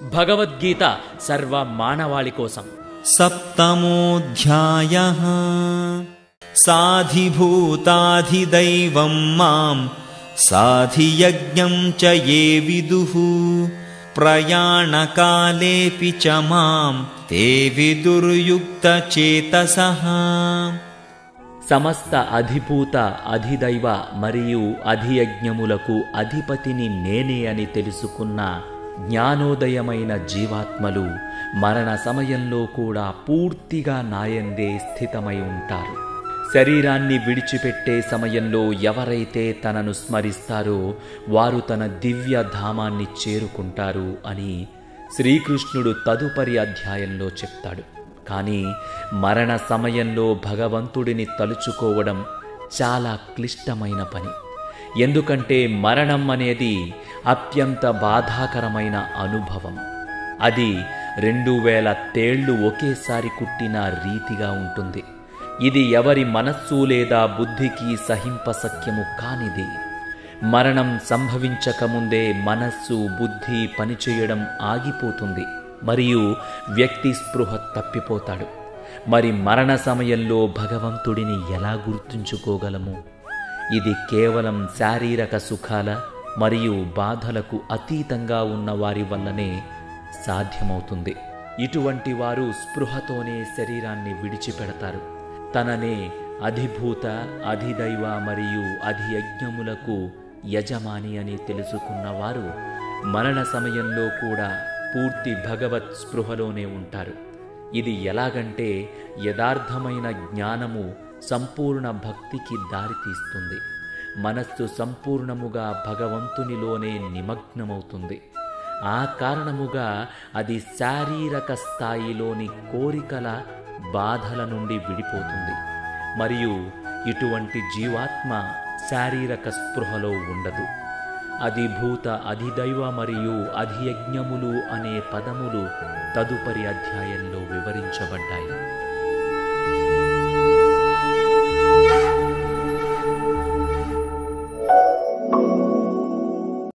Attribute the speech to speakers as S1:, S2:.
S1: భగవద్గీత సర్వ మానవాళి కోసం
S2: सप्तमोऽध्यायः साधिभूताधिदैवं माम् साधियज्ञं च ये विदुः प्रयाणकालेऽपि च माम् ते विदुर्युक्तचेतसः
S1: సమస్త అధిభూత అధిదైవ మరియు అధియజ్ఞములకు అధిపతిని నేనే అని తెలుసుకున్న జ్ఞానోదయమైన జీవాత్మలు మరణ సమయంలో కూడా పూర్తిగా నాయందే స్థితమై ఉంటారు శరీరాన్ని విడిచిపెట్టే సమయంలో ఎవరైతే తనను స్మరిస్తారో వారు తన దివ్య ధామాన్ని చేరుకుంటారు అని శ్రీకృష్ణుడు తదుపరి అధ్యాయంలో చెప్తాడు కానీ మరణ సమయంలో భగవంతుడిని తలుచుకోవడం చాలా క్లిష్టమైన పని ఎందుకంటే మరణం అనేది అత్యంత బాధాకరమైన అనుభవం అది రెండు వేల తేళ్లు ఒకేసారి కుట్టిన రీతిగా ఉంటుంది ఇది ఎవరి మనస్సు లేదా బుద్ధికి సహింపసఖ్యము కానిది మరణం సంభవించకముందే మనస్సు బుద్ధి పనిచేయడం ఆగిపోతుంది మరియు వ్యక్తి స్పృహ తప్పిపోతాడు మరి మరణ సమయంలో భగవంతుడిని ఎలా గుర్తుంచుకోగలము ఇది కేవలం శారీరక సుఖాల మరియు బాధలకు అతీతంగా ఉన్న వారి వల్లనే సాధ్యమవుతుంది ఇటువంటి వారు స్పృహతోనే శరీరాన్ని విడిచిపెడతారు తననే అధిభూత అధిదైవ మరియు అధియజ్ఞములకు యజమాని అని తెలుసుకున్నవారు మరణ సమయంలో కూడా పూర్తి భగవత్ స్పృహలోనే ఉంటారు ఇది ఎలాగంటే యథార్థమైన జ్ఞానము సంపూర్ణ భక్తికి దారితీస్తుంది మనస్సు సంపూర్ణముగా భగవంతునిలోనే నిమగ్నమవుతుంది ఆ కారణముగా అది శారీరక స్థాయిలోని కోరికల బాధల నుండి విడిపోతుంది మరియు ఇటువంటి జీవాత్మ శారీరక స్పృహలో ఉండదు అధిభూత అధిదైవ మరియు అధియజ్ఞములు అనే పదములు తదుపరి అధ్యాయంలో వివరించబడ్డాయి